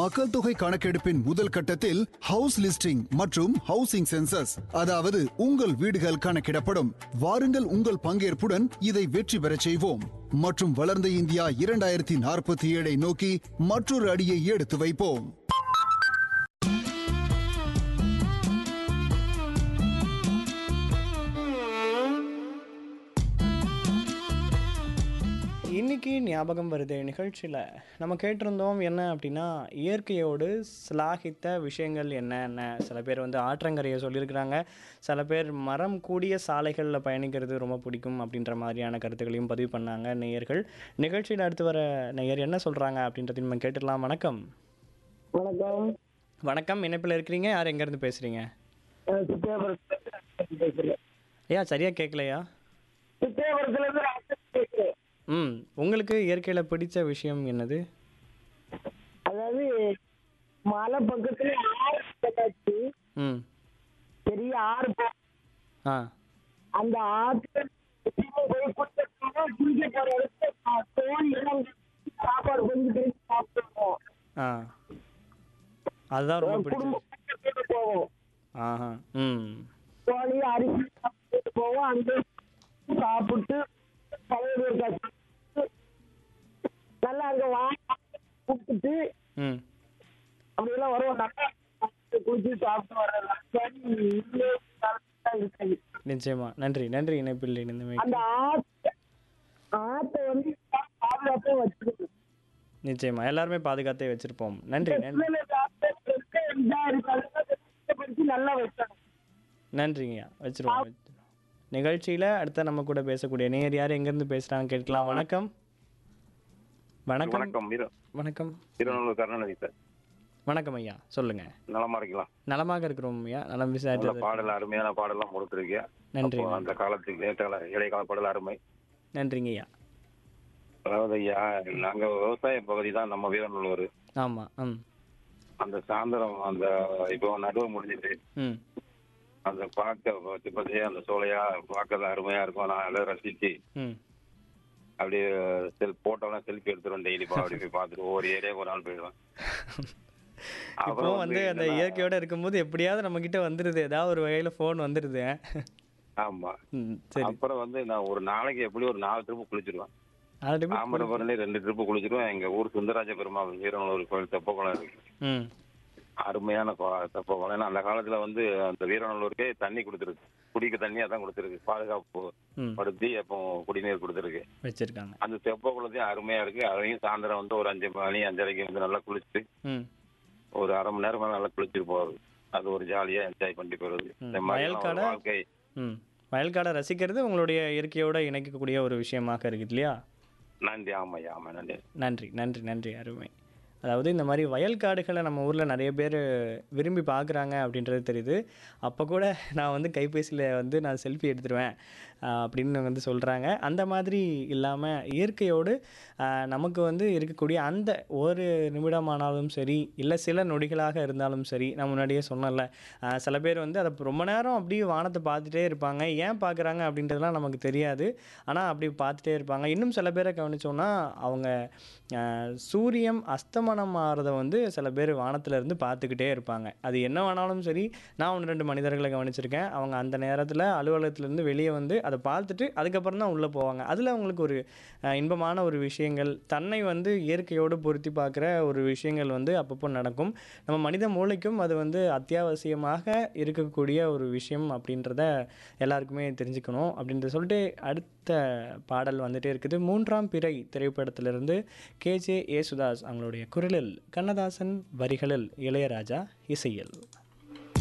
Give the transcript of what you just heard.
மக்கள் தொகை கணக்கெடுப்பின் முதல் கட்டத்தில் ஹவுஸ் லிஸ்டிங் மற்றும் ஹவுசிங் சென்சஸ் அதாவது உங்கள் வீடுகள் கணக்கிடப்படும் வாருங்கள் உங்கள் பங்கேற்புடன் இதை வெற்றி பெறச் செய்வோம் மற்றும் வளர்ந்த இந்தியா இரண்டாயிரத்தி நாற்பத்தி ஏழை நோக்கி மற்றொரு அடியை எடுத்து வைப்போம் இன்னைக்கு ஞாபகம் வருது நிகழ்ச்சியில் நம்ம கேட்டிருந்தோம் என்ன அப்படின்னா இயற்கையோடு சிலாகித்த விஷயங்கள் என்னென்ன சில பேர் வந்து ஆற்றங்கரையை சொல்லியிருக்கிறாங்க சில பேர் மரம் கூடிய சாலைகளில் பயணிக்கிறது ரொம்ப பிடிக்கும் அப்படின்ற மாதிரியான கருத்துக்களையும் பதிவு பண்ணாங்க நேயர்கள் நிகழ்ச்சியில் அடுத்து வர நேயர் என்ன சொல்கிறாங்க அப்படின்றதையும் நம்ம கேட்டுடலாம் வணக்கம் வணக்கம் வணக்கம் இணைப்பில் இருக்கிறீங்க யார் எங்கேருந்து பேசுகிறீங்க நான் சித்தியாபுரத்துல பேசுறேன் ஐயா சரியாக கேட்கலையா சித்தியாபுரத்துல இருந்து ராஜேஷ் பேசுறேன் ம் உங்களுக்கு இயற்கையில் பிடிச்ச விஷயம் என்னது அதாவது மலை பக்கத்துல ஆறு கட்டாச்சு ம் பெரிய ஆறு போ- ஆ அந்த ஆத்துல எப்பயுமே போய் குளிக்க போனா, குளிக்க போற இடத்துல சா- தோணி எல்லாம் சாப்பாடு கொஞ்சம் திரும்பி சாப்பிடுவோம் ஆ அதுதான் ரொம்ப பிடிச்சது குடும்பம் கூட்டிட்டு போவோம் ஆஹா ம் தோணி அரிசி சாப்பிட்டு போவோம் அங்க சாப்பிட்டு பழைய பேர் காய்ச்சி நல்லா அங்க வாங்கி கொடுத்துட்டு ம் அப்படியெல்லாம் வருவோம் நல்லா குளிச்சு சாப்பிட்டு வர்றது இருக்காது நிச்சயமா நன்றி நன்றி இணைப்பில் இணைந்தமை அந்த ஆத்த ஆத்த வந்து பாதுகாப்பா வச்சுக்கணும் நிச்சயமா எல்லாருமே பாதுகாத்தே வச்சிருப்போம் நன்றி நன்றி படிச்சு நல்லா வைக்கணும் நன்றிங்கய்யா வச்சிருவோம் வச்சிருவோம். நிகழ்ச்சியில அடுத்த நம்ம கூட பேசக்கூடிய நேயர் யார் எங்கேருந்து பேசுறாங்க கேட்கலாம் வணக்கம் வணக்கம் வணக்கம் வீர வணக்கம் திருநெல்வேலி கருணாநிதி சார் வணக்கம் ஐயா சொல்லுங்க நலமா இருக்கலாம் நலமாக இருக்கிறோம் ஐயா நலம் நல்ல விசாரித்தது பாடல் அருமையான பாடலாம் கொடுத்துருக்கீங்க நன்றி அப்போ அந்த காலத்துக்கு ஏற்ற இடைக்கால பாடல் அருமை நன்றிங்க ஐயா அதாவது ஐயா நாங்க விவசாய பகுதி தான் நம்ம வீரநல்லூர் ஆமா ம் அந்த சாயந்தரம் அந்த இப்போ நடுவு முடிஞ்சிட்டு ம் அந்த பார்க்க பத்தி பத்தி அந்த சோலையா பார்க்கறது அருமையா இருக்கும் நான் எல்லாம் ரசிச்சு ம் அப்படியே செல் போட்டோலாம் செல்ஃபி எடுத்துருவேன் டெய்லி அப்படி போய் பார்த்துட்டு ஒவ்வொரு ஏரியாவுக்கு ஒரு நாள் போயிடுவேன் இப்போ அப்புறம் வந்து அந்த என்னன்னா- இயற்கையோட இருக்கும்போது எப்படியாவது நம்ம கிட்ட வந்துருது ஏதாவது ஒரு வகையில ஃபோன் வந்துருது ஆமா ம் சரி அப்புறம் வந்து நான் ஒரு நாளைக்கு எப்படியும் ஒரு நாலு ட்ரிப்பு குளிச்சிருவேன் ஆல்ரெடி தாமிரபரணி ரெண்டு ட்ரிப்பு குளிச்சிருவேன் எங்க ஊர் சுந்தராஜ பெருமாள் வீரநல்லூர் கோயில் தெப்பக்குளம் இருக்கு ம் அருமையான கோ- தெப்பக்குளம் ஏன்னா அந்த காலத்துல வந்து அந்த வீரநல்லூருக்கே தண்ணி கொடுத்துருக்கு குடிக்க தண்ணி அதான் கொடுத்துருக்கு பாதுகாப்பு ம் படுத்தி அப்போ குடிநீர் கொடுத்துருக்கு வச்சிருக்காங்க அந்த தெப்பக்குளத்தையும் அருமையா இருக்கு அதையும் சாயந்தரம் வந்து ஒரு அஞ்சு மணி அஞ்சரைக்கு வந்து நல்லா குளிச்சுட்டு ம் ஒரு அரை மணி நேரம் நல்லா குளிச்சுட்டு போறது அது ஒரு ஜாலியா என்ஜாய் பண்ணிட்டு போறது ம். இந்த மாதிரியான ஒரு வயல்காடை- வாழ்க்கை ம் வயல்காடை ரசிக்கிறது உங்களுடைய இயற்கையோட இணைக்கக்கூடிய ஒரு விஷயமாக இருக்குது இல்லையா நன்றி ஆமாய்யா ஆமா நன்றி நன்றி நன்றி நன்றி அருமை அதாவது இந்த மாதிரி வயல்காடுகளை நம்ம ஊரில் நிறைய பேர் விரும்பி பார்க்குறாங்க அப்படின்றது தெரியுது அப்போ கூட நான் வந்து கைபேசியில் வந்து நான் செல்ஃபி எடுத்துருவேன் ஆஹ் அப்படின்னு வந்து சொல்கிறாங்க அந்த மாதிரி இல்லாமல் இயற்கையோடு ஆஹ் நமக்கு வந்து இருக்கக்கூடிய அந்த ஒரு நிமிடமானாலும் சரி இல்லை சில நொடிகளாக இருந்தாலும் சரி நான் முன்னாடியே சொன்னேன்ல ஆஹ் சில பேர் வந்து அதை ரொம்ப நேரம் அப்படியே வானத்தை பார்த்துட்டே இருப்பாங்க ஏன் பார்க்குறாங்க அப்படின்றதுலாம் நமக்கு தெரியாது ஆனால் அப்படி பார்த்துட்டே இருப்பாங்க இன்னும் சில பேரை கவனிச்சோம்னா அவங்க ஆஹ் சூரியன் அஸ்தமனம் ஆகிறத வந்து சில பேர் வானத்துல இருந்து பார்த்துக்கிட்டே இருப்பாங்க அது என்ன வேணாலும் சரி நான் ஒன்று ரெண்டு மனிதர்களை கவனிச்சிருக்கேன் அவங்க அந்த நேரத்தில் அலுவலகத்துலேருந்து வெளியே வந்து அதை பார்த்துட்டு அதுக்கப்புறம் தான் உள்ளே போவாங்க அதில் அவங்களுக்கு ஒரு ஆஹ் இன்பமான ஒரு விஷயங்கள் தன்னை வந்து இயற்கையோடு பொருத்தி பார்க்குற ஒரு விஷயங்கள் வந்து அப்பப்போ நடக்கும் நம்ம மனித மூளைக்கும் அது வந்து அத்தியாவசியமாக இருக்கக்கூடிய ஒரு விஷயம் அப்படின்றத எல்லாருக்குமே தெரிஞ்சுக்கணும் அப்படின்றத சொல்லிட்டு அடுத்த பாடல் வந்துட்டே இருக்குது மூன்றாம் பிறை திரைப்படத்திலிருந்து கேஜே ஏசுதாஸ் அவங்களுடைய குரலில் கண்ணதாசன் வரிகளில் இளையராஜா இசையில்